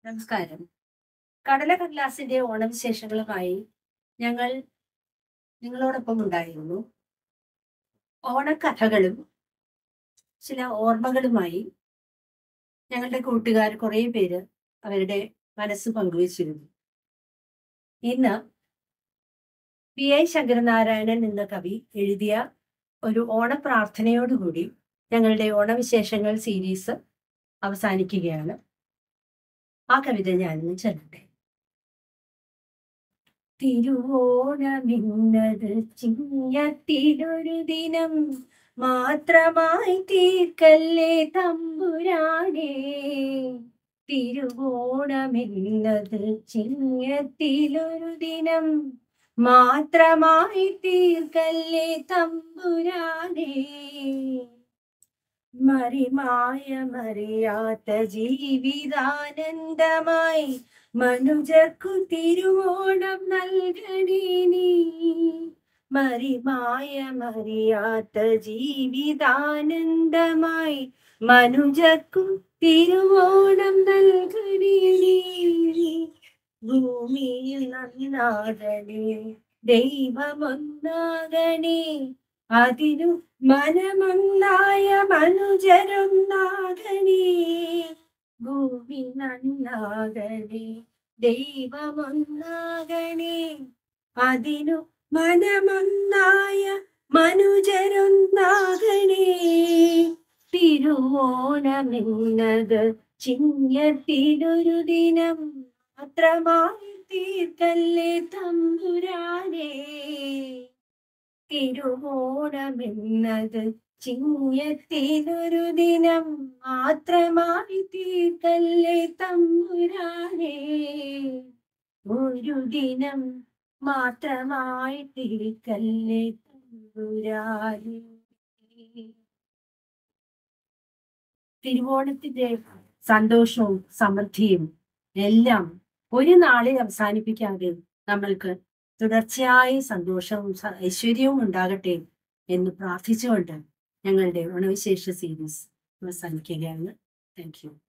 നമസ്കാരം കടല കടലാസിന്റെ ഓണവിശേഷങ്ങളുമായി ഞങ്ങൾ നിങ്ങളോടൊപ്പം ഉണ്ടായിരുന്നു ഓണക്കഥകളും ചില ഓർമ്മകളുമായി ഞങ്ങളുടെ കൂട്ടുകാർ കുറേ പേര് അവരുടെ മനസ്സ് പങ്കുവച്ചിരുന്നു ഇന്ന് പി ഐ ശങ്കരനാരായണൻ എന്ന കവി എഴുതിയ ഒരു ഓണപ്രാർത്ഥനയോടുകൂടി ഞങ്ങളുടെ ഓണവിശേഷങ്ങൾ സീരീസ് അവസാനിക്കുകയാണ് ആ കവിത ഞാനിന്ന് ചൊല്ലട്ടെ തിരുവോണമിന്നത് ചിങ്ങത്തിലൊരു ദിനം മാത്രമായി തീർക്കല്ലേ തമ്പുരാനേ തിരുവോണമെന്നത് ചിങ്ങത്തിലൊരു ദിനം മാത്രമായി തീർക്കല്ലേ തമ്പുരാനേ മറിമായ മറിയാത്ത ജീവിതാനന്ദമായി മനുജർക്കു തിരുവോണം നൽകണേ നീ മറിമായ മറിയാത്ത ജീവിതാനന്ദമായി മനുജർക്കു തിരുവോണം നൽകണേ നീ ഭൂമിയിൽ നന്നാകണേ ദൈവമൊന്നാകണേ അതിനു മനമൊന്നായ മനുജരൊന്നാകണേ ഭൂമി നന്നാകണേ ദൈവമൊന്നാകണേ അതിനു മനമൊന്നായ മനുജരൊന്നാകണേ തിരുവോണമെന്നത് ചിങ്ങത്തിലൊരു ദിനം മാത്രമായി തീർക്കല്ലേ തമ്പുരാനേ തിരുവോണമെന്നത് ചിങ്ങത്തിലൊരു ദിനം മാത്രമായി തീർക്കല്ലേ തമ്പുരാനേ ഒരു ദിനം മാത്രമായി തീർക്കല്ലേ തമ്പുരാനേ തിരുവോണത്തിന്റെ സന്തോഷവും സമൃദ്ധിയും എല്ലാം ഒരു നാളിൽ അവസാനിപ്പിക്കാതെ നമ്മൾക്ക് തുടർച്ചയായി സന്തോഷവും സ- ഐശ്വര്യവും ഉണ്ടാകട്ടെ എന്ന് പ്രാർത്ഥിച്ചുകൊണ്ട് ഞങ്ങളുടെ ഓണവിശേഷ സീരീസ് അവസാനിക്കുകയാണ് താങ്ക് യു